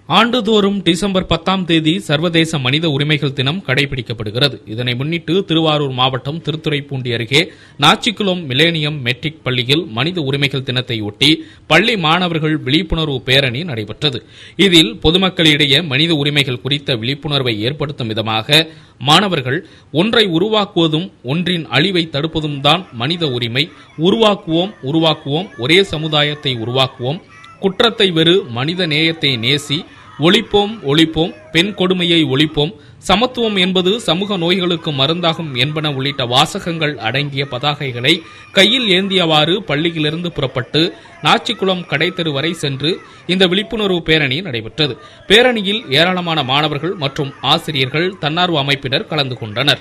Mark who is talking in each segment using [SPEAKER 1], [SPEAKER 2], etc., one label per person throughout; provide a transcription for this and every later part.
[SPEAKER 1] ஆண்டுதோறும் டிசம்பர் பத்தாம் தேதி சர்வதேச மனித உரிமைகள் தினம் கடைபிடிக்கப்படுகிறது இதனை முன்னிட்டு திருவாரூர் மாவட்டம் திருத்துறைப்பூண்டி அருகே நாச்சிக்குளம் மிலேனியம் மெட்ரிக் பள்ளியில் மனித உரிமைகள் தினத்தையொட்டி பள்ளி மாணவர்கள் விழிப்புணர்வு பேரணி நடைபெற்றது இதில் பொதுமக்களிடையே மனித உரிமைகள் குறித்த விழிப்புணர்வை ஏற்படுத்தும் விதமாக மாணவர்கள் ஒன்றை உருவாக்குவதும் ஒன்றின் அழிவை தடுப்பதும் தான் மனித உரிமை உருவாக்குவோம் உருவாக்குவோம் ஒரே சமுதாயத்தை உருவாக்குவோம் குற்றத்தை வெறு மனித நேயத்தை நேசி ஒழிப்போம் ஒழிப்போம் பெண் கொடுமையை ஒழிப்போம் சமத்துவம் என்பது சமூக நோய்களுக்கு மருந்தாகும் என்பன உள்ளிட்ட வாசகங்கள் அடங்கிய பதாகைகளை கையில் ஏந்தியவாறு பள்ளியிலிருந்து புறப்பட்டு நாச்சிக்குளம் கடைத்தெரு வரை சென்று இந்த விழிப்புணர்வு பேரணி நடைபெற்றது பேரணியில் ஏராளமான மாணவர்கள் மற்றும் ஆசிரியர்கள் தன்னார்வ அமைப்பினர் கலந்து கொண்டனர்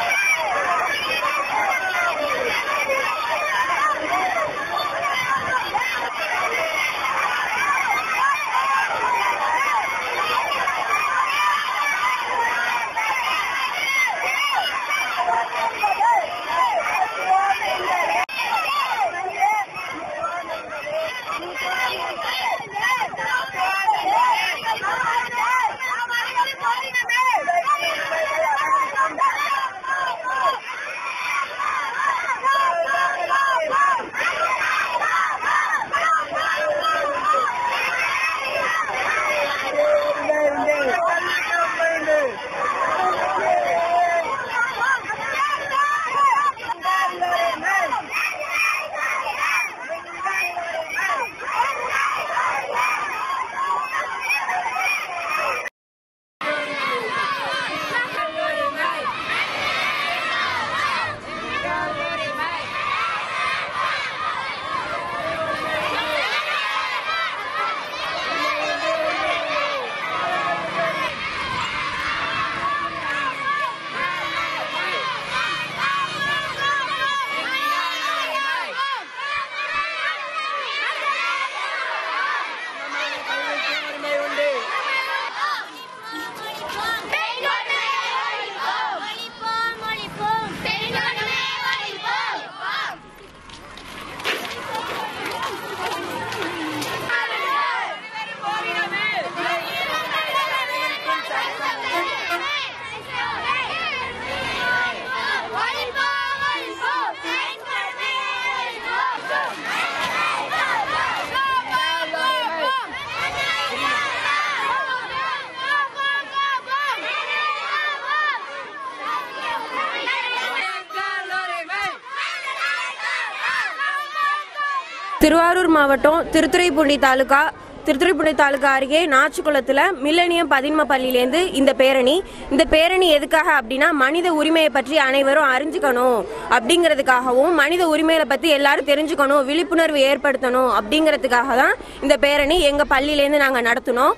[SPEAKER 2] திருவாரூர் மாவட்டம் திருத்துறைப்பூண்டி தாலுகா திருத்துறைப்பூண்டி தாலுகா அருகே நாச்சிக்குளத்தில் மில்லனியம் பதின்ம பள்ளியிலேருந்து இந்த பேரணி இந்த பேரணி எதுக்காக அப்படின்னா மனித உரிமையை பற்றி அனைவரும் அறிஞ்சுக்கணும் அப்படிங்கிறதுக்காகவும் மனித உரிமைகளை பற்றி எல்லாரும் தெரிஞ்சுக்கணும் விழிப்புணர்வு ஏற்படுத்தணும் அப்படிங்கிறதுக்காக தான் இந்த பேரணி எங்கள் பள்ளியிலேருந்து நாங்கள் நடத்தினோம்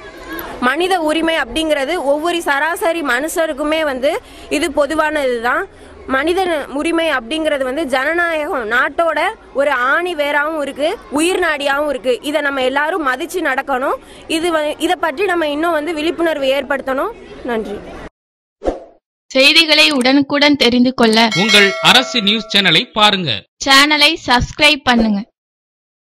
[SPEAKER 2] மனித உரிமை அப்படிங்கிறது ஒவ்வொரு சராசரி மனுஷருக்குமே வந்து இது பொதுவானது தான் மனித உரிமை அப்படிங்கிறது வந்து ஜனநாயகம் நாட்டோட ஒரு ஆணி வேறாவும் இருக்கு உயிர் நாடியாவும் இருக்கு இதை நம்ம எல்லாரும் மதிச்சு நடக்கணும் இது வ- இதை பற்றி நம்ம இன்னும் வந்து விழிப்புணர்வு ஏற்படுத்தணும் நன்றி
[SPEAKER 3] செய்திகளை உடனுக்குடன் தெரிந்து கொள்ள
[SPEAKER 1] உங்கள் அரசு நியூஸ் சேனலை பாருங்க
[SPEAKER 3] சேனலை சப்ஸ்கிரைப் பண்ணுங்க